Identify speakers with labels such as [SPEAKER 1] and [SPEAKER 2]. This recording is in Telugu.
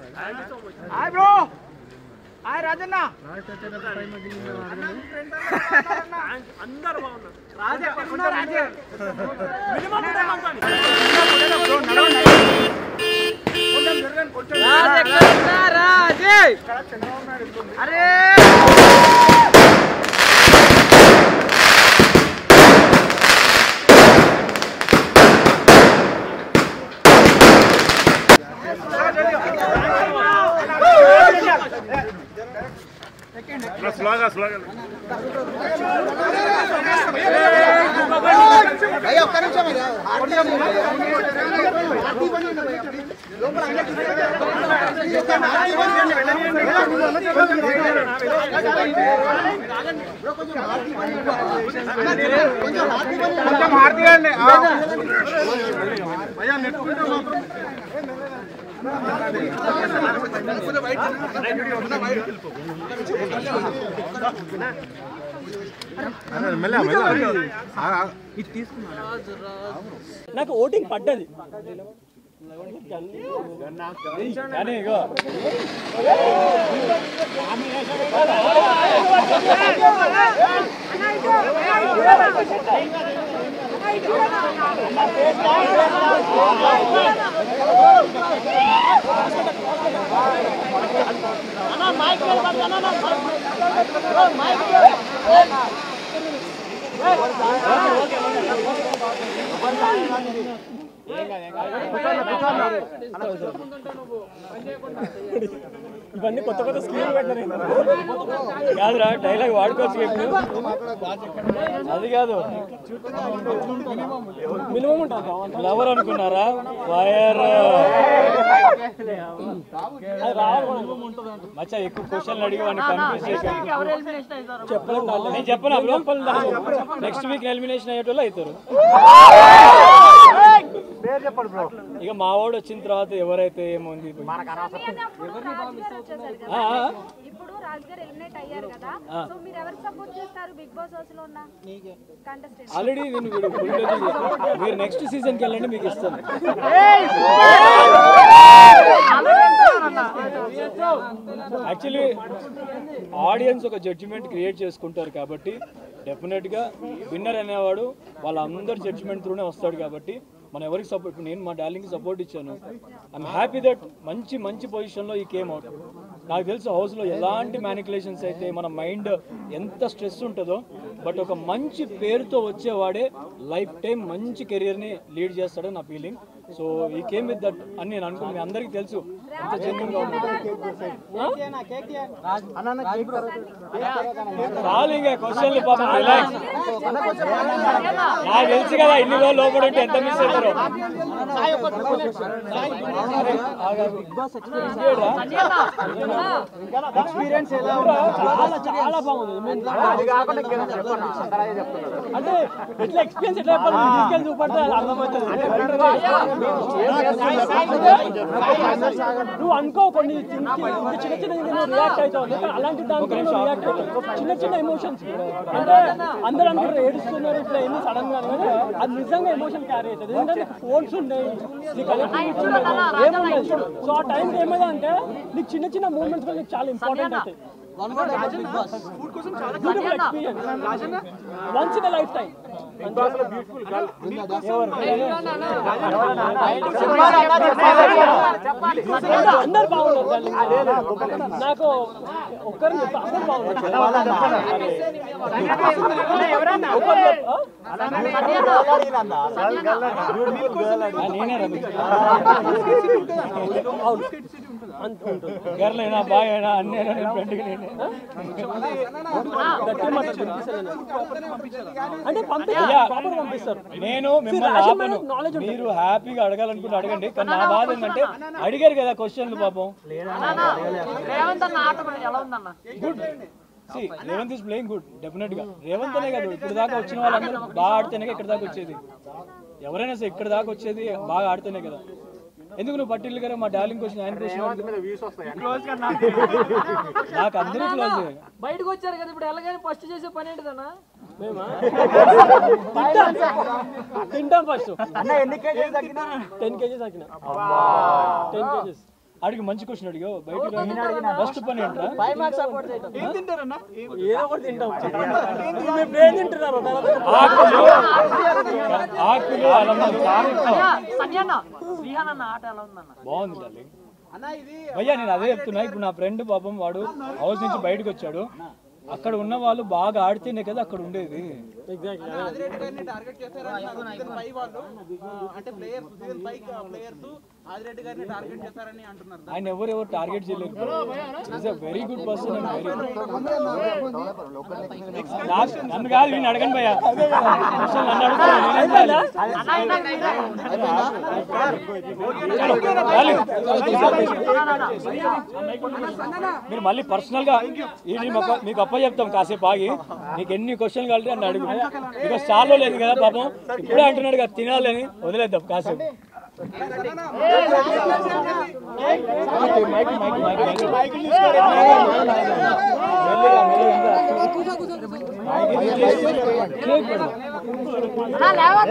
[SPEAKER 1] హాయ్ బ్రో హాయ్ రాజన్న
[SPEAKER 2] అందరు బాగున్నారు
[SPEAKER 1] రాజే పక్కన రాజే
[SPEAKER 2] మినిమం కూడా మంచాలి.
[SPEAKER 1] రాజ్ ఎక్కడ ఉన్నా రాజే అరే
[SPEAKER 3] స్లోగా స్లోగా
[SPEAKER 1] కొంచెం హార్దిగా
[SPEAKER 2] నాకు ఓటింగ్ పడ్డది కానీ ఇగో ఇవన్నీ కొత్త కొత్త స్కీమ్ పెట్టారు కాదురా డైలాగ్ వాడుకోవచ్చు ఇప్పుడు అది కాదు మినిమం ఉంటుంది లవర్ అనుకున్నారా ఫైర్ మచ్చా ఎక్కువ క్వశ్చన్లు అడిగి వాడిని కన్ఫ్యూజ్ చేసి చెప్పలేదు నేను చెప్పను నెక్స్ట్ వీక్ ఎలిమినేషన్ అయ్యేటోళ్ళు అవుతారు ఇక మా వాడు వచ్చిన తర్వాత ఎవరైతే ఏముంది ఆ, ఆ.
[SPEAKER 4] ఇప్పుడు రాజ్ గారు ఎలిమినేట్ అయ్యారు కదా సో మీరు ఎవరికి సపోర్ట్ చేస్తారు బిగ్ బాస్ హౌస్ లో ఉన్న కంటెస్టెంట్
[SPEAKER 2] ఆల్రెడీ నేను వీడు full dose చేశాను. మీరు నెక్స్ట్ సీజన్కి వెళ్ళండి మీకు ఇస్తాను యాక్చువల్లీ ఆడియన్స్ ఒక జడ్జిమెంట్ క్రియేట్ చేసుకుంటారు కాబట్టి డెఫినెట్గా విన్నర్ అనేవాడు వాళ్ళందరి జడ్జిమెంట్ త్రూనే వస్తాడు కాబట్టి మనం ఎవరికి సపోర్ట్ నేను మా డార్లింగ్కి సపోర్ట్ ఇచ్చాను ఐఎమ్ హ్యాపీ దట్ మంచి మంచి పొజిషన్లో ఈ కేమ్ అవుట్ నాకు తెలుసు హౌస్లో ఎలాంటి మ్యానికులేషన్స్ అయితే మన మైండ్ ఎంత స్ట్రెస్ ఉంటుందో బట్ ఒక మంచి పేరుతో వచ్చేవాడే లైఫ్ టైం మంచి కెరియర్ని లీడ్ చేస్తాడని నా ఫీలింగ్ సో ఈ కేమ్ విత్ దట్ అని నేను అనుకున్నాను మీ అందరికీ తెలుసు ఎంత జెన్యున్గా ఉంటుంది చాలు ఇంకా క్వశ్చన్లు పాపం రిలాక్స్ నాకు తెలుసు కదా ఇన్ని రోజులు లోపల ఉంటే ఎంత మిస్ అవుతారో
[SPEAKER 1] ఎక్స్పీరియన్స్ ఎలా
[SPEAKER 2] చాలా చాలా బాగుంది
[SPEAKER 1] అది కాకుండా ఇంకేదో చెప్పండి అలాగే చెప్తున్నాను
[SPEAKER 2] అంటే ఎట్లా ఎక్స్పీరియన్స్ ఎట్లా చెప్పాలి మీరు తీసుకెళ్ళి చూపడితే అది అర్థమవుతుంది నువ్వు అనుకో కొన్ని చిన్న చిన్న చిన్న రియాక్ట్ అవుతావు కానీ అలాంటి దాంట్లో రియాక్ట్ అవుతావు చిన్న చిన్న ఎమోషన్స్ అంటే అందరూ అనుకుంటారు ఏడుస్తున్నారు ఇట్లా ఎన్ని సడన్ గా కానీ అది నిజంగా ఎమోషన్ క్యారీ అవుతుంది ఎందుకంటే ఫోన్స్ ఉన్నాయి నీ కలెక్టివ్ ఏముండదు సో ఆ టైంకి ఏమైంది అంటే నీకు చిన్న చిన్న మూమెంట్స్ కూడా నీకు చాలా ఇంపార్టెంట్ అవుతాయి beautiful experience once in life time అందరు బాగున్నారు నాకు ఒక్కరు చెప్ప- అందరు బాగున్నారు నేనే గర్లైనా బాయ్ అయినా అన్నీ అయినా నేను ఫ్రెండ్కి నేనే అంటే పంపిస్తారు పంపిస్తారు నేను మిమ్మల్ని ఆపను మీరు హ్యాపీగా అడగాలనుకుంటే అడగండి కానీ నా బాధ ఏంటంటే అడిగారు కదా క్వశ్చన్లు పాపం good see Revanth is playing good definite గా రేవంత్ అనే కాదు ఇప్పుడు దాకా వచ్చిన వాళ్ళందరూ బాగా ఆడితేనే ఇక్కడ దాకా వచ్చేది ఎవరైనా సరే ఇక్కడ దాకా వచ్చేది బాగా ఆడితేనే కదా ఎందుకు నువ్వు పట్టిల్లుగా మా డార్లింగ్ క్వశ్చన్ ఆయన క్వశ్చన్ నాకు అందరూ క్లోజ్
[SPEAKER 5] బయటకు వచ్చారు కదా ఇప్పుడు ఎలాగైనా ఫస్ట్ చేసే పని ఏంటిదన్నా
[SPEAKER 2] తింటాం ఫస్ట్
[SPEAKER 1] అన్న ఎన్ని కేజీలు తగ్గినా
[SPEAKER 2] టెన్ కేజీస్ తగ్గిన టెన్ కేజీస్ అడిగి మంచి క్వశ్చన్ అడిగావు బయట ఫస్ట్ పని ఏంట్రా
[SPEAKER 5] ఫైవ్ మార్క్స్ సపోర్ట్ చేయటం
[SPEAKER 1] ఏం తింటారన్నా ఏం-
[SPEAKER 5] ఏదో ఒకటి తింటాం మీరు ఏం తింటున్నారు
[SPEAKER 2] ఆకులు ఆకులు అలమం కారంతో
[SPEAKER 5] సంజయన్న శ్రీహాన్ అన్న ఆట ఎలా ఉందన్న
[SPEAKER 2] బాగుంది తల్లి
[SPEAKER 1] అన్నా ఇది
[SPEAKER 2] భయ్యా నేను అదే చెప్తున్నా ఇప్పుడు నా ఫ్రెండ్ పాపం వాడు హౌస్ నుంచి బయటకు వచ్చాడు అక్కడ ఉన్న వాళ్ళు బాగా ఆడితేనే కదా అక్కడ ఉండేది
[SPEAKER 1] ఆదిరెడ్డి గారిని టార్గెట్ చేశారని సీజన్ ఫైవ్ వాళ్ళు ఆ, అంటే players season five players Adireddy గారిని టార్గెట్ చేశారని అంటున్నారు
[SPEAKER 2] ఆయన ఎవరు ఎవరు టార్గెట్ చేయలేరు is a very good person and very నన్ను కాదు నేను అడగండి భయ్యా అసలు నన్ను అడుగుతాను నేనేం చేయాలి? మీరు మళ్ళీ పర్సనల్ గా ఇది మీకు మీకు అప్ప చెప్తాం కాసేపు ఆగి నీకు ఎన్ని క్వశ్చన్ కలితే అని అడుగు బికాస్ చాలా లేదు కదా పాపం ఇప్పుడే అంటున్నాడు కదా తినాలని వదిలేద్దాం కాసేపు మైక్ మైక్ మైక్ మైక్ మెల్లిగా మెల్లిగా కేక్ పెడదాం